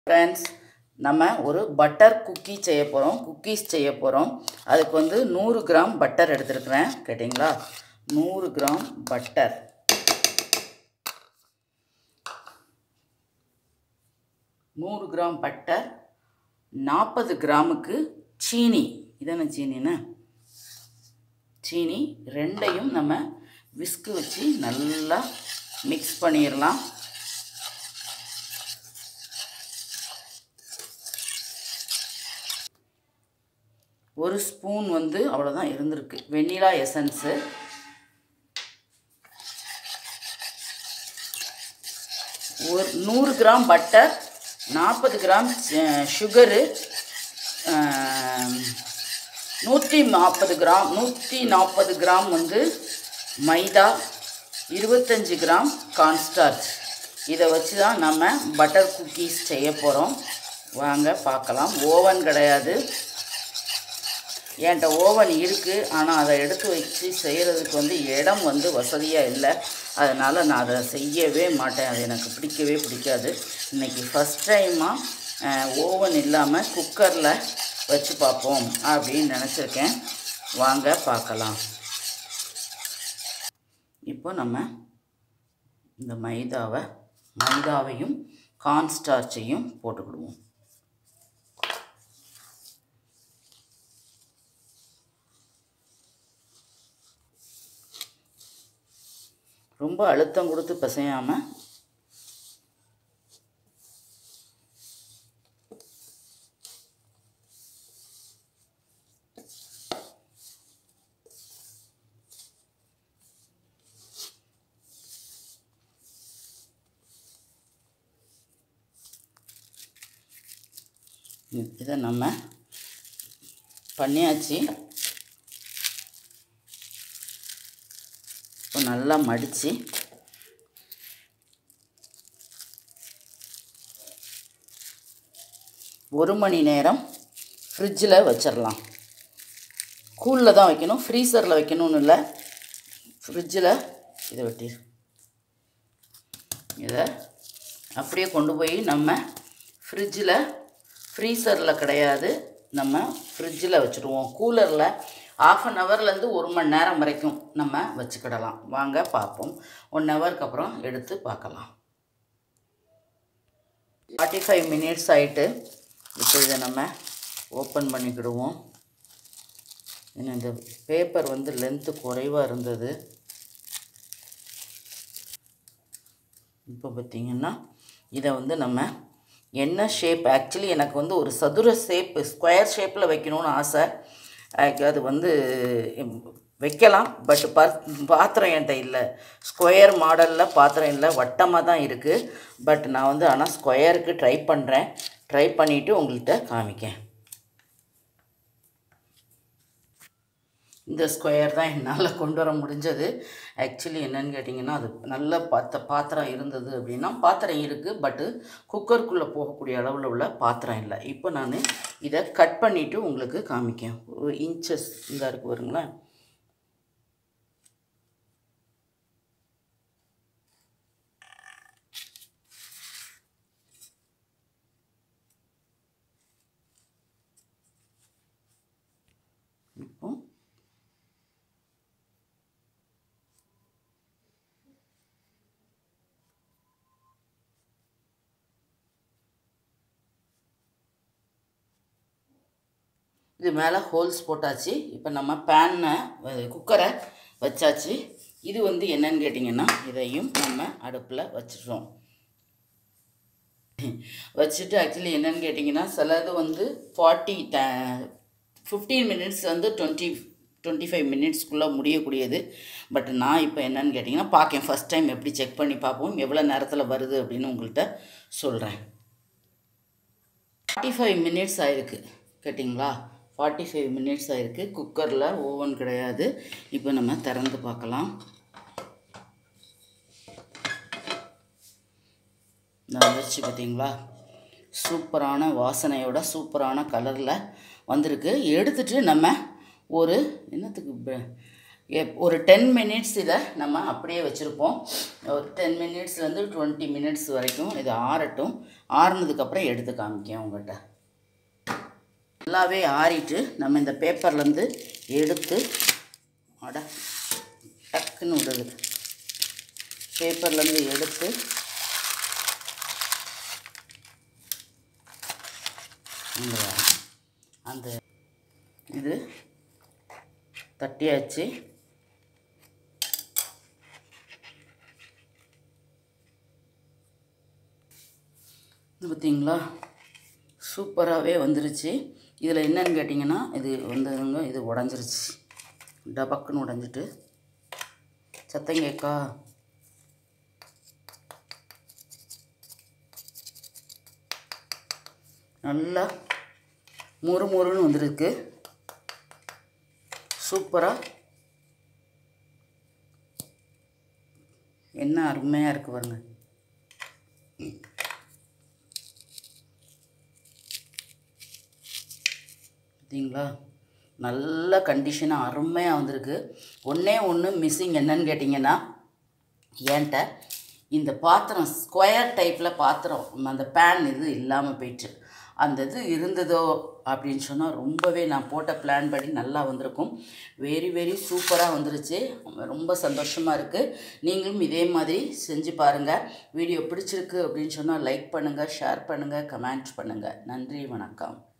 Friends நம்ம ஒரு butter cookie செய்ய போகிறோம் குக்கீஸ் செய்ய போகிறோம் அதுக்கு வந்து நூறு கிராம் பட்டர் எடுத்துருக்குறேன் கேட்டிங்களா நூறு கிராம் பட்டர் நூறு கிராம் பட்டர் நாற்பது கிராமுக்கு சீனி இதானே சீனின்னு சீனி ரெண்டையும் நம்ம விஸ்கு வச்சு நல்லா மிக்ஸ் பண்ணிடலாம் ஒரு ஸ்பூன் வந்து அவ்வளோதான் இருந்திருக்கு வெண்ணிலா எசன்ஸு ஒரு நூறு கிராம் பட்டர் நாற்பது கிராம் சுகரு நூற்றி நாற்பது கிராம் நூற்றி நாற்பது கிராம் வந்து மைதா இருபத்தஞ்சி கிராம் கார்ன்ஸ்டார்ச் இதை வச்சு தான் நம்ம பட்டர் குக்கீஸ் செய்ய போகிறோம் வாங்க பார்க்கலாம் ஓவன் கிடையாது என்கிட்ட ஓவன் இருக்குது ஆனால் அதை எடுத்து வச்சு செய்கிறதுக்கு வந்து இடம் வந்து வசதியாக இல்லை அதனால் நான் அதை செய்யவே மாட்டேன் அது எனக்கு பிடிக்கவே பிடிக்காது இன்றைக்கி ஃபஸ்ட் டைமாக ஓவன் இல்லாமல் குக்கரில் வச்சு பார்ப்போம் அப்படின்னு நினச்சிருக்கேன் வாங்க பார்க்கலாம் இப்போ நம்ம இந்த மைதாவை மைதாவையும் கார்ன்ஸ்டார்ச்சையும் போட்டுக்கிடுவோம் ரொம்ப அழுத்தம் கொடுத்து பிசையாமல் இதை நம்ம பண்ணியாச்சு இப்போ நல்லா மடித்து ஒரு மணி நேரம் ஃப்ரிட்ஜில் வச்சிடலாம் கூலில் தான் வைக்கணும் ஃப்ரீசரில் வைக்கணும்னு இல்லை ஃப்ரிட்ஜில் இதை வெட்டி இதை அப்படியே கொண்டு போய் நம்ம ஃப்ரிட்ஜில் ஃப்ரீசரில் கிடையாது நம்ம ஃப்ரிட்ஜில் வச்சுருவோம் கூலரில் ஆஃப் அன் ஹவர்லேருந்து ஒரு மணி நேரம் வரைக்கும் நம்ம வச்சுக்கிடலாம் வாங்க பார்ப்போம் ஒன் ஹவருக்கு அப்புறம் எடுத்து பார்க்கலாம் ஃபார்ட்டி ஃபைவ் மினிட்ஸ் ஆகிட்டு இப்போ இதை நம்ம ஓப்பன் பண்ணிக்கிடுவோம் ஏன்னா இந்த பேப்பர் வந்து லென்த்து குறைவாக இருந்தது இப்போ பார்த்திங்கன்னா இதை வந்து நம்ம என்ன ஷேப் ஆக்சுவலி எனக்கு வந்து ஒரு சதுர ஷேப்பு ஸ்கொயர் ஷேப்பில் வைக்கணும்னு ஆசை அது வந்து வைக்கலாம் பட் ப பாத்திரம் என்கிட்ட இல்லை ஸ்கொயர் மாடலில் பாத்திரம் இல்லை வட்டமாக தான் இருக்குது பட் நான் வந்து ஆனால் ஸ்கொயருக்கு ட்ரை பண்ணுறேன் ட்ரை பண்ணிவிட்டு உங்கள்கிட்ட காமிக்கேன் இந்த ஸ்கொயர் தான் என்னால் கொண்டு வர முடிஞ்சது ஆக்சுவலி என்னென்னு கேட்டிங்கன்னா அது நல்ல பாத்த பாத்திரம் இருந்தது அப்படின்னா பாத்திரம் இருக்குது பட்டு குக்கருக்குள்ளே போகக்கூடிய அளவில் உள்ள பாத்திரம் இல்லை இப்போ நான் இதை கட் பண்ணிவிட்டு உங்களுக்கு காமிக்கேன் ஒரு இன்ச்சஸ் இந்த இருக்கு வருங்களேன் இப்போ இது மேலே ஹோல்ஸ் போட்டாச்சு இப்போ நம்ம பேனை குக்கரை வச்சாச்சு இது வந்து என்னன்னு கேட்டிங்கன்னா இதையும் நம்ம அடுப்பில் வச்சிடுறோம் வச்சுட்டு ஆக்சுவலி என்னென்னு கேட்டிங்கன்னா சிலது வந்து ஃபார்ட்டி ட ஃபிஃப்டீன் மினிட்ஸ் வந்து டுவெண்ட்டி டுவெண்ட்டி ஃபைவ் மினிட்ஸ்க்குள்ளே முடியக்கூடியது பட் நான் இப்போ என்னென்னு கேட்டிங்கன்னா பார்க்கேன் ஃபஸ்ட் டைம் எப்படி செக் பண்ணி பார்ப்போம் எவ்வளோ நேரத்தில் வருது அப்படின்னு உங்கள்கிட்ட சொல்கிறேன் ஃபார்ட்டி ஃபைவ் மினிட்ஸ் ஆயிருக்கு கேட்டிங்களா ஃபார்ட்டி ஃபைவ் மினிட்ஸ் ஆகிருக்கு குக்கரில் ஓவன் கிடையாது இப்போ நம்ம திறந்து பார்க்கலாம் நான் வச்சு பார்த்தீங்களா சூப்பரான வாசனையோட சூப்பரான கலரில் வந்திருக்கு எடுத்துகிட்டு நம்ம ஒரு என்னத்துக்கு எப்- ஒரு டென் மினிட்ஸ் இதை நம்ம அப்படியே வச்சுருப்போம் ஒரு டென் மினிட்ஸ்லேருந்து டுவெண்ட்டி மினிட்ஸ் வரைக்கும் இது ஆறட்டும் ஆறுனதுக்கப்புறம் எடுத்து காமிக்கேன் உங்கள்கிட்ட நல்லாவே ஆறிட்டு நம்ம இந்த பேப்பர்லேருந்து எடுத்து அட டக்குன்னு விடுது பேப்பர்லேருந்து எடுத்து இங்க வா. அந்த இது தட்டியாச்சு இது பார்த்தீங்களா சூப்பராகவே வந்துருச்சு இதில் என்னன்னு கேட்டிங்கன்னா இது வந்ததுங்க இது உடஞ்சிருச்சு டபக்குன்னு உடஞ்சிட்டு சத்தம் கேக்கா நல்லா மொறு மொறுன்னு வந்திருக்கு சூப்பராக என்ன அருமையாக இருக்குது பாருங்க பார்த்தீங்களா நல்ல கண்டிஷனாக அருமையாக வந்திருக்கு ஒன்றே ஒன்று மிஸ்ஸிங் என்னன்னு கேட்டிங்கன்னா ஏன்ட்ட இந்த பாத்திரம் ஸ்கொயர் டைப்பில் பாத்திரம் அந்த பேன் இது இல்லாமல் போயிட்டு அந்த இது இருந்ததோ அப்படின்னு சொன்னால் ரொம்பவே நான் போட்ட பிளான் படி நல்லா வந்திருக்கும் வெரி வெரி சூப்பராக வந்துருச்சு ரொம்ப சந்தோஷமாக இருக்குது நீங்களும் இதே மாதிரி செஞ்சு பாருங்கள் வீடியோ பிடிச்சிருக்கு அப்படின்னு சொன்னால் லைக் பண்ணுங்கள் ஷேர் பண்ணுங்கள் கமெண்ட் பண்ணுங்கள் நன்றி வணக்கம்